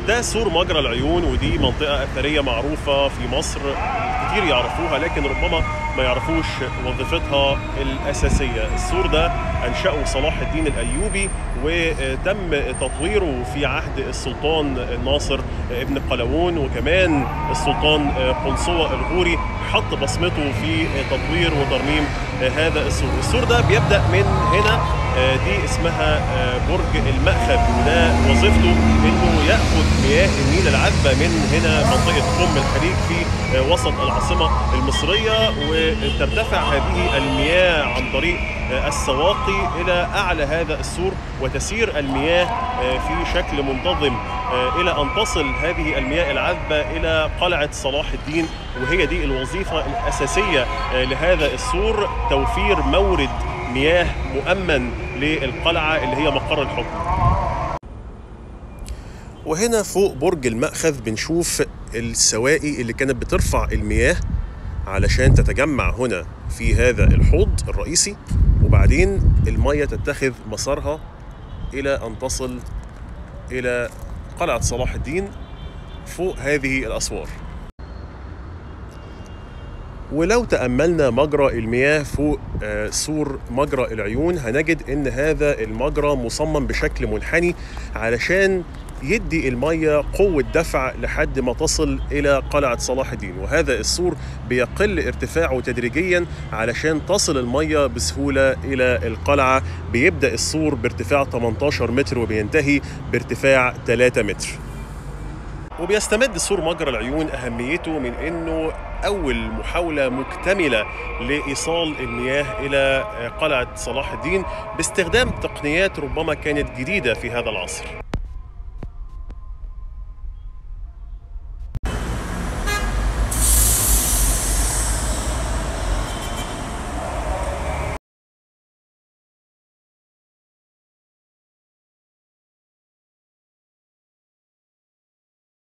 ده سور مجرى العيون ودي منطقة أثرية معروفة في مصر كتير يعرفوها لكن ربما ما يعرفوش وظيفتها الأساسية السور ده أنشأه صلاح الدين الأيوبي وتم تطويره في عهد السلطان الناصر ابن قلاوون وكمان السلطان قنصوة الغوري حط بصمته في تطوير وترميم هذا السور السور ده بيبدأ من هنا دي اسمها برج المأخذ وده وظيفته انه ياخذ مياه النيل العذبه من هنا منطقه ام الخليج في وسط العاصمه المصريه وترتفع هذه المياه عن طريق السواقي الى اعلى هذا السور وتسير المياه في شكل منتظم الى ان تصل هذه المياه العذبه الى قلعه صلاح الدين وهي دي الوظيفه الاساسيه لهذا السور توفير مورد مياه مؤمن للقلعه اللي هي مقر الحكم. وهنا فوق برج المأخذ بنشوف السواقي اللي كانت بترفع المياه علشان تتجمع هنا في هذا الحوض الرئيسي وبعدين المية تتخذ مسارها إلى أن تصل إلى قلعة صلاح الدين فوق هذه الأسوار ولو تأملنا مجرى المياه فوق سور مجرى العيون هنجد ان هذا المجرى مصمم بشكل منحني علشان يدي المية قوة دفع لحد ما تصل إلى قلعة صلاح الدين وهذا السور بيقل ارتفاعه تدريجيا علشان تصل المية بسهولة إلى القلعة بيبدأ السور بارتفاع 18 متر وبينتهي بارتفاع 3 متر وبيستمد سور مجرى العيون أهميته من أنه أول محاولة مكتملة لإيصال المياه إلى قلعة صلاح الدين باستخدام تقنيات ربما كانت جديدة في هذا العصر